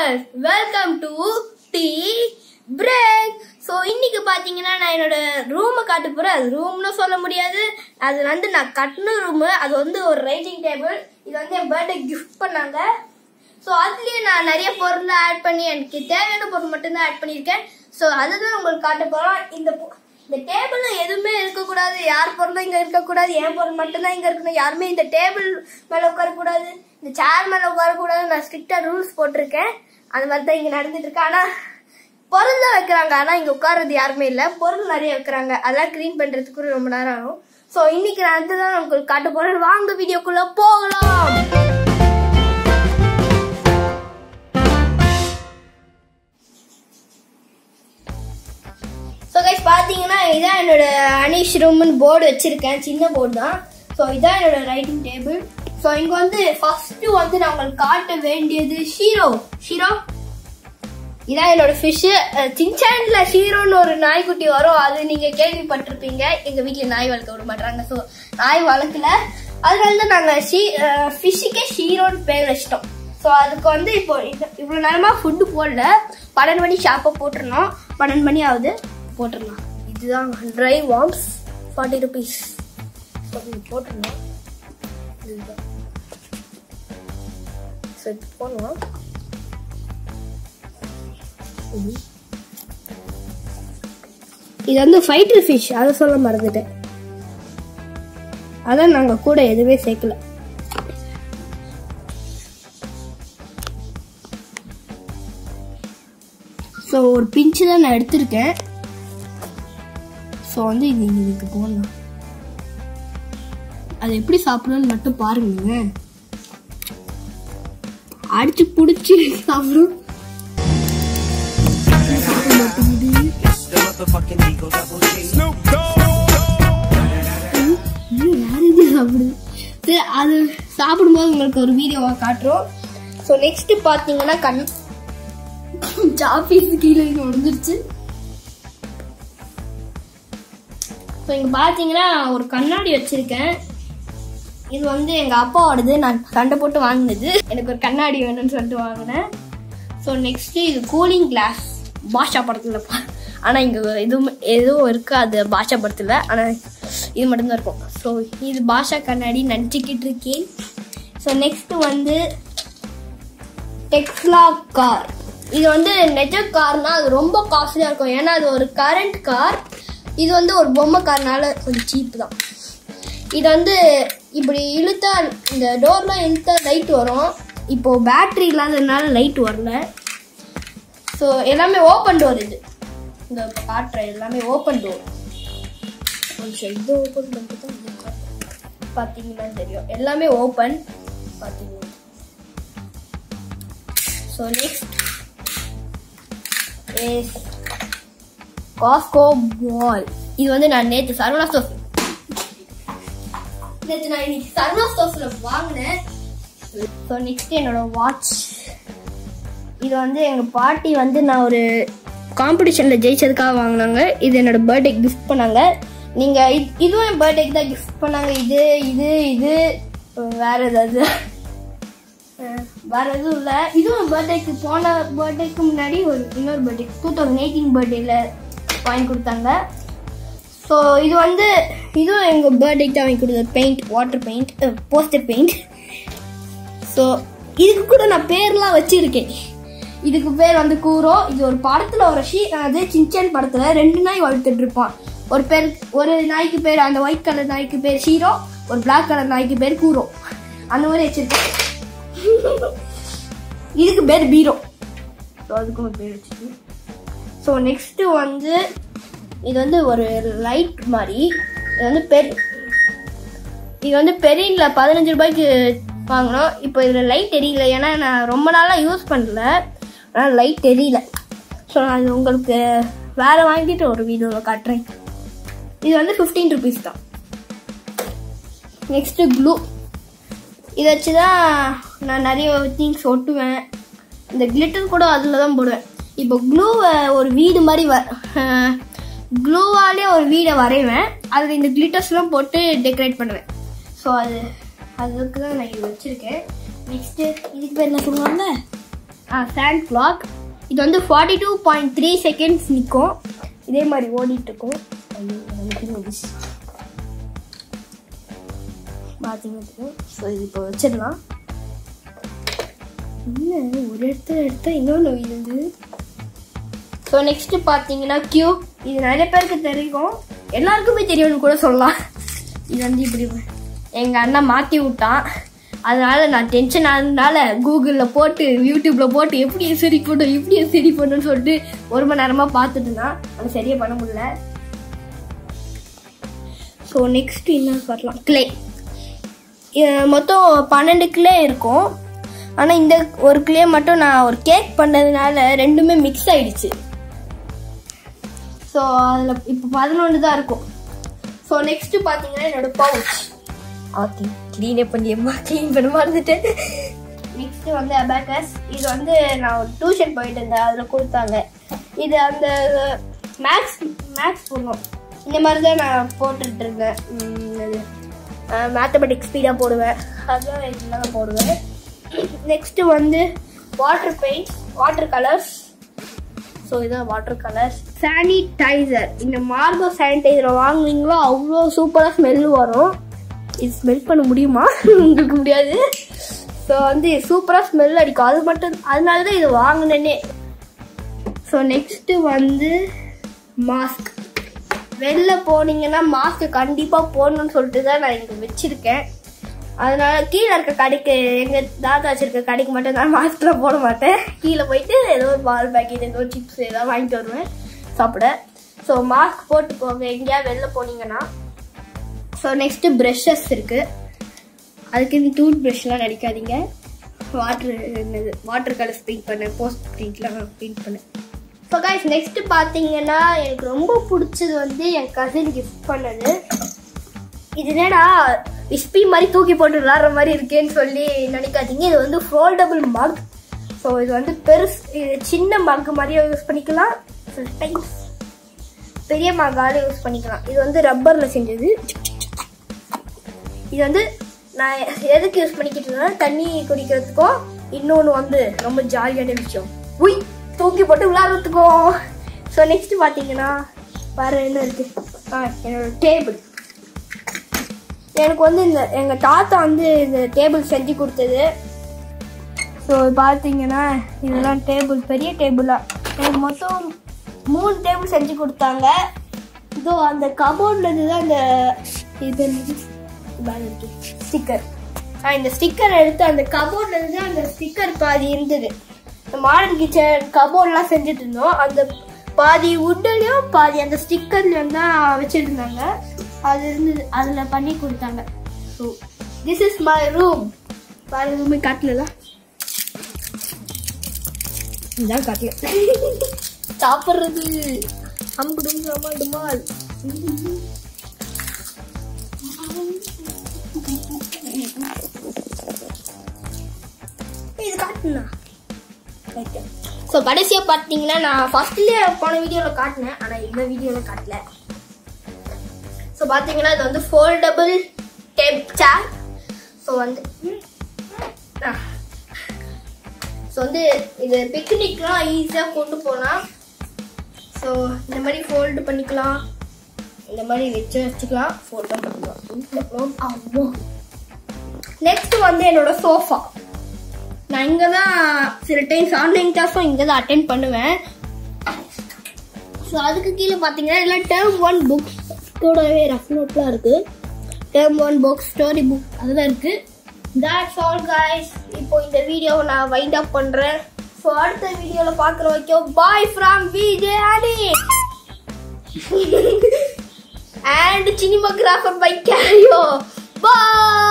Viewers welcome to the break so இன்னைக்கு பார்த்தீங்கன்னா நான் என்னோட ரூமை காட்ட போகிறேன் அது ரூம்னு சொல்ல முடியாது அது வந்து நான் கட்டின ரூமு அது வந்து ஒரு ரைட்டிங் டேபிள் இது வந்து என் பர்த்டே கிஃப்ட் பண்ணாங்க ஸோ அதுலேயே நான் நிறைய பொருள் ஆட் பண்ணி எனக்கு தேவையான பொருள் மட்டும்தான் ஆட் பண்ணியிருக்கேன் ஸோ அதுதான் உங்களுக்கு காட்ட போகிறோம் இந்த பொ- இந்த டேபிள்ல எதுவுமே இருக்கக்கூடாது யார் பொருளும் இங்கே இருக்கக்கூடாது என் பொருள் மட்டும்தான் இங்கே இருக்கணும் யாருமே இந்த டேபிள் மேலே உட்காரக்கூடாது இந்த சேர் மேலே உட்காரக்கூடாது நான் ஸ்ட்ரிக்டாக ரூல்ஸ் போட்டிருக்கேன் அந்த மாதிரி தான் இங்கே நடந்துட்டு இருக்கு ஆனால் பொருள் தான் வைக்கிறாங்க ஆனால் இங்கே உட்கார்றது யாருமே இல்லை பொருள் நிறைய வைக்கிறாங்க அதெல்லாம் க்ளீன் பண்ணுறதுக்கு ரொம்ப நேரம் ஆகும் ஸோ இன்னைக்கு நான் அதுதான் உங்களுக்கு காட்ட போகிறேன் வாங்க வீடியோக்குள்ளே போகலாம் ஸோ கைஸ் பார்த்தீங்கன்னா இதான் என்னோட அனீஷ் ரூம்னு போர்டு வச்சிருக்கேன் சின்ன போர்டு தான் ஸோ இதான் என்னோட ரைட்டிங் டேபிள் ஸோ இங்கே வந்து ஃபர்ஸ்ட்டு வந்து நான் உங்களுக்கு காட்ட வேண்டியது ஷீரோ ஷீரோ இதான் என்னோட ஃபிஷ்ஷு சின்சான்ல ஷீரோன்னு ஒரு நாய்க்குட்டி வரும் அது நீங்கள் கேள்விப்பட்டிருப்பீங்க எங்கள் வீட்டில் நாய் வளர்க்க விட மாட்டாங்க ஸோ நாய் வளர்க்கல அதனால தான் நாங்கள் ஷீ ஃபிஷ்ஷுக்கே ஷீரோன்னு பேர் வச்சிட்டோம் ஸோ அதுக்கு வந்து இப்போ இந்த- இவ்வளோ நேரமாக ஃபுட்டு போடல பன்னெண்டு மணி ஷாப்பை போட்டுருந்தோம் பன்னெண்டு மணி ஆகுது போட்டுடலாம் இதுதான் dry worms forty rupees so இது போட்டுருந்தோம் இதுதான் ஸோ இது போடலாம் இது. இது வந்து ஃபைட்டர் ஃபிஷ் அதை சொல்ல மறந்துட்டேன் அதான் நாங்கள் கூட எதுவுமே சேர்க்கல ஸோ ஒரு பிஞ்சு தான் நான் எடுத்திருக்கேன் ஸோ வந்து இது இதுக்கு போடலாம் அது எப்படி சாப்பிடணும்னு மட்டும் பாருங்க அடிச்சு பிடிச்சி சாப்பிடும் சாப்பிட மாட்டேங்குது The motherfucking Eagle Double G. இன்னும் வேற இது சாப்பிடுது சரி அது சாப்பிடும்போது உங்களுக்கு ஒரு வீடியோவா காட்டுறோம் ஸோ நெக்ஸ்ட் பார்த்தீங்கன்னா கண் ஜாபீஸ் கீழே இங்கே விழுந்துருச்சு ஸோ இங்கே பார்த்தீங்கன்னா ஒரு கண்ணாடி வச்சிருக்கேன் இது வந்து எங்கள் அப்பாவோடது நான் சண்டை போட்டு வாங்கினது எனக்கு ஒரு கண்ணாடி வேணும்னு சொல்லிட்டு வாங்கினேன் ஸோ நெக்ஸ்ட்டு இது கூலிங் கிளாஸ் பாஷா படத்தில் பா ஆனால் இங்கே எதுவும் எதுவும் இருக்காது பாஷா படத்தில் ஆனால் இது மட்டும்தான் இருக்கும் ஸோ இது பாஷா கண்ணாடி நினச்சிக்கிட்டு இருக்கேன் ஸோ நெக்ஸ்ட்டு வந்து டெக்ஸ்லா கார் இது வந்து நெஜ கார்னா அது ரொம்ப காஸ்ட்லியாக இருக்கும் ஏன்னா அது ஒரு கரண்ட் கார் இது வந்து ஒரு பொம்மை கார்னால கொஞ்சம் சீப்பு தான் இது வந்து இப்படி இழுத்தா இந்த டோர்லாம் இழுத்தா லைட் வரும் இப்போ பேட்டரி இல்லாததுனால லைட் வரல ஸோ எல்லாமே ஓப்பன் டோர் இது இந்த இப்போ காட்டுற எல்லாமே ஓப்பன் டோர் கொஞ்சம் இது ஓப்பன் பண்ணிட்டு தான் இது காட்டுறேன். பார்த்தீங்கன்னா தெரியும் எல்லாமே ஓப்பன் பார்த்தீங்கன்னா so next is Cosco ball இது வந்து நான் நேற்று சரவணா ஸ்டோர் நேற்று நான் இன்னைக்கு சரவணா ஸ்டோர்ஸில் வாங்கினேன் ஸோ நெக்ஸ்ட் என்னோட வாட்ச் இது வந்து எங்கள் பாட்டி வந்து நான் ஒரு காம்படிஷனில் ஜெயிச்சதுக்காக வாங்கினாங்க இது என்னோட பர்த்டே கிஃப்ட் பண்ணாங்க நீங்கள் இது இதுவும் என் பர்த்டேக்கு தான் கிஃப்ட் பண்ணாங்க இது இது இது வேற ஏதாவது அஹ், வேற எதுவும் இல்லை இதுவும் பர்த்டேக்கு போன பர்த்டேக்கு முன்னாடி ஒரு இன்னொரு பர்த்டே டூ தௌசண்ட் எயிட்டீன் பர்த்டேல வாங்கி கொடுத்தாங்க ஸோ இது வந்து இதுவும் எங்கள் பர்த்டேக்கு தான் வாங்கி கொடுத்தது paint water paint poster paint so இதுக்கு கூட நான் பேர்லாம் வச்சிருக்கேன் இதுக்கு பேர் வந்து கூரோ இது ஒரு படத்துல ஒரு ஷீ அது சின்சன் படத்துல ரெண்டு நாய் வளர்த்துட்டு இருப்பான் ஒரு பேர் ஒரு நாய்க்கு பேர் அந்த ஒயிட் கலர் நாய்க்கு பேர் ஷீரோ ஒரு பிளாக் கலர் நாய்க்கு பேர் கூரோ அந்த மாதிரி வச்சிருக்கேன் இதுக்கு பேர் பீரோ ஸோ அதுக்கும் ஒரு பேர் வச்சிருக்கேன் ஸோ நெக்ஸ்ட் வந்து இது வந்து ஒரு லைட் மாதிரி இது வந்து பெரு இது வந்து பெரியல பதினஞ்சு ரூபாய்க்கு வாங்கினோம் இப்போ இதில் லைட் எரியல ஏன்னா நான் ரொம்ப நாளாக யூஸ் பண்ணல ஆனால் லைட் எரியல ஸோ நான் அது உங்களுக்கு வேறு வாங்கிட்டு ஒரு வீடியோவில் காட்டுறேன் இது வந்து ஃபிஃப்டீன் ருபீஸ் தான் நெக்ஸ்ட்டு க்ளூ இதை வச்சு தான் நான் நிறைய திங்ஸ் ஒட்டுவேன் இந்த கிளிட்டர் கூட அதில் தான் போடுவேன் இப்போ க்ளூவை ஒரு வீடு மாதிரி வ க்ளூவாலே ஒரு வீடை வரைவேன் அதில் இந்த கிளிட்டர்ஸ்லாம் போட்டு டெக்கரேட் பண்ணுவேன் ஸோ அது அதுக்கு தான் நான் இது வச்சுருக்கேன் நெக்ஸ்ட்டு இதுக்கு பேர் என்ன சொல்லுவாங்க ஃபேன் கிளாக் இது வந்து forty two point three seconds நிற்கும் இதே மாதிரி ஓடிட்டு இருக்கும் ஐயோ, எனக்கு முடிச்சு. பார்த்தீங்கன்னா ஸோ இது இப்போ வச்சிடலாம் என்ன ஒரு இடத்துல எடுத்தா இன்னொன்று விழுது ஸோ நெக்ஸ்ட் பார்த்தீங்கன்னா கியூப் இது நிறைய பேருக்கு தெரியும் எல்லாருக்குமே தெரியும்னு கூட சொல்லலாம் இது வந்து இப்படி எங்கள் அண்ணன் மாற்றி விட்டான் அதனால நான் டென்ஷன் ஆனதுனால கூகுளில் போட்டு யூடியூப்பில் போட்டு எப்படி சரி பண்ணும் எப்படி சரி பண்ணுன்னு சொல்லிட்டு ஒரு மணி நேரமாக பார்த்துட்டு இருந்தான் அது சரியாக பண்ண முடியல ஸோ நெக்ஸ்ட் என்ன பார்க்கலாம் கிளே மொத்தம் பன்னெண்டு கிளே இருக்கும் ஆனால் இந்த ஒரு கிளே மட்டும் நான் ஒரு கேக் பண்ணதுனால ரெண்டுமே மிக்ஸ் ஆயிடுச்சு ஸோ அதில் இப்போ பதினொன்று தான் இருக்கும் ஸோ நெக்ஸ்ட் பார்த்தீங்கன்னா என்னோட பவுச் ஓகே க்ளீனே பண்ணியம்மா க்ளீன் பண்ண மறந்துட்டேன் நெக்ஸ்ட் வந்து அபேக்கஸ் இது வந்து நான் ஒரு டியூஷன் போயிட்டு இருந்தேன் அதில் கொடுத்தாங்க இது அந்த மேக்ஸ் மேக்ஸ் போடணும் இந்த மாதிரி தான் நான் போட்டுட்டு இருந்தேன் மேத்தமெட்டிக்ஸ் ஸ்பீடாக போடுவேன் அதுதான் இதில் தான் போடுவேன் நெக்ஸ்ட்டு வந்து water paint water colours so இதான் வாட்டர் கலர்ஸ் சானிடைசர் இந்த மார்கோ சானிடைசரை வாங்குவீங்களோ அவ்வளோ சூப்பராக ஸ்மெல் வரும் இது ஸ்மெல் பண்ண முடியுமா உங்களுக்கு முடியாது ஸோ வந்து சூப்பராக ஸ்மெல் அடிக்கும் அது மட்டும் அதனால தான் இது வாங்கினேனே ஸோ நெக்ஸ்ட்டு வந்து மாஸ்க் வெளில போனீங்கன்னா மாஸ்க் கண்டிப்பாக போடணும்னு சொல்லிட்டு தான் நான் இங்கே வச்சுருக்கேன் அதனால கீழே இருக்க கடைக்கு எங்கள் தாத்தா வச்சிருக்க கடைக்கு மட்டும் நான் மாஸ்க்லாம் போட மாட்டேன் கீழே போயிட்டு ஏதோ ஒரு பால் பேக்கெட் ஏதோ சிப்ஸ் ஏதாவது வாங்கிட்டு வருவேன் சாப்பிட ஸோ மாஸ்க் போட்டு போங்க எங்கேயாவது வெளில போனீங்கன்னா ஸோ நெக்ஸ்ட்டு ப்ரெஷ்ஷஸ் இருக்குது அதுக்கு இந்த டூத் ப்ரஷ்லாம் நடிக்காதீங்க வாட்ரு என்னது வாட்டர் கலர்ஸ் பெயிண்ட் பண்ணேன் போஸ்ட் பெயிண்ட்லாம் பெயிண்ட் பண்ணேன் ஸோ கைஸ் நெக்ஸ்ட் பார்த்தீங்கன்னா எனக்கு ரொம்ப பிடிச்சது வந்து என் கசின் கிஃப்ட் பண்ணது இது என்னடா விஸ்பி மாதிரி தூக்கி போட்டு விளாட்ற மாதிரி இருக்கேன்னு சொல்லி நினைக்காதீங்க இது வந்து ஃபோல்டபுள் மக் ஸோ இது வந்து பெருசு இது சின்ன மக் மாதிரியே யூஸ் பண்ணிக்கலாம் சில டைம்ஸ் பெரிய மகாலும் யூஸ் பண்ணிக்கலாம் இது வந்து ரப்பரில் செஞ்சது இது வந்து நான் எதுக்கு யூஸ் பண்ணிக்கிட்டு இருந்தேன் தண்ணி குடிக்கிறதுக்கும் இன்னொன்று வந்து ரொம்ப ஜாலியான விஷயம் உய் தூக்கி போட்டு விளாட்றதுக்கும் ஸோ நெக்ஸ்ட் பார்த்தீங்கன்னா வேறு என்ன இருக்கு ஆ என்னோட டேபிள் எனக்கு வந்து இந்த எங்கள் தாத்தா வந்து இந்த டேபிள் செஞ்சு கொடுத்தது ஸோ பார்த்தீங்கன்னா இதெல்லாம் டேபிள் பெரிய டேபிளாக எனக்கு மொத்தம் மூணு டேபிள் செஞ்சு கொடுத்தாங்க இதோ அந்த கபோர்டில் இருந்து தான் அந்த இது இருக்கு ஸ்டிக்கர் இந்த ஸ்டிக்கர் எடுத்து அந்த கபோர்டில் இருந்து அந்த ஸ்டிக்கர் பாதி இருந்தது இந்த மாடர்ன் கிச்சன் கபோர்ட்லாம் செஞ்சுட்டு இருந்தோம் அந்த பாதி வுட்லையும் பாதி அந்த ஸ்டிக்கர்லையும் தான் வச்சுட்டு இருந்தாங்க அது இருந்தது அதில் பண்ணி கொடுத்தாங்க so this is my room வேறு எதுவுமே காட்டல இதான் காட்டல சாப்பிட்றது அம்புடும் டுமால் இது காட்டுனா ஸோ கடைசியாக பார்த்தீங்கன்னா நான் ஃபர்ஸ்ட்லேயே போன வீடியோவில் காட்டினேன் ஆனால் இந்த வீடியோவில் காட்டல ஸோ பார்த்தீங்கன்னா இது வந்து ஃபோல்டபுள் டேப் சேர் ஸோ வந்து ஸோ வந்து இது பிக்னிக்லாம் ஈஸியாக கொண்டு போகலாம் ஸோ இந்த மாதிரி ஃபோல்டு பண்ணிக்கலாம் இந்த மாதிரி வச்சு வச்சுக்கலாம் ஃபோல்டு பண்ணிக்கலாம் அவ்வளோ நெக்ஸ்ட் வந்து என்னோட சோஃபா நான் இங்கே தான் சில டைம்ஸ் ஆன்லைன் கிளாஸும் இங்கே தான் அட்டென்ட் பண்ணுவேன் ஸோ அதுக்கு கீழே பார்த்தீங்கன்னா எல்லாம் டேர்ம் ஒன் புக்ஸ் கூடவே ரஃப் நோட்லாம் இருக்குது term one book story book அதெல்லாம் இருக்குது தட்ஸ் ஆல் கைஸ் இப்போ இந்த வீடியோவை நான் வைண்ட் அப் பண்ணுறேன் ஸோ அடுத்த வீடியோவில் பார்க்குற வரைக்கும் bye from VJ Adi and cinematographer by கேரியோ பாய்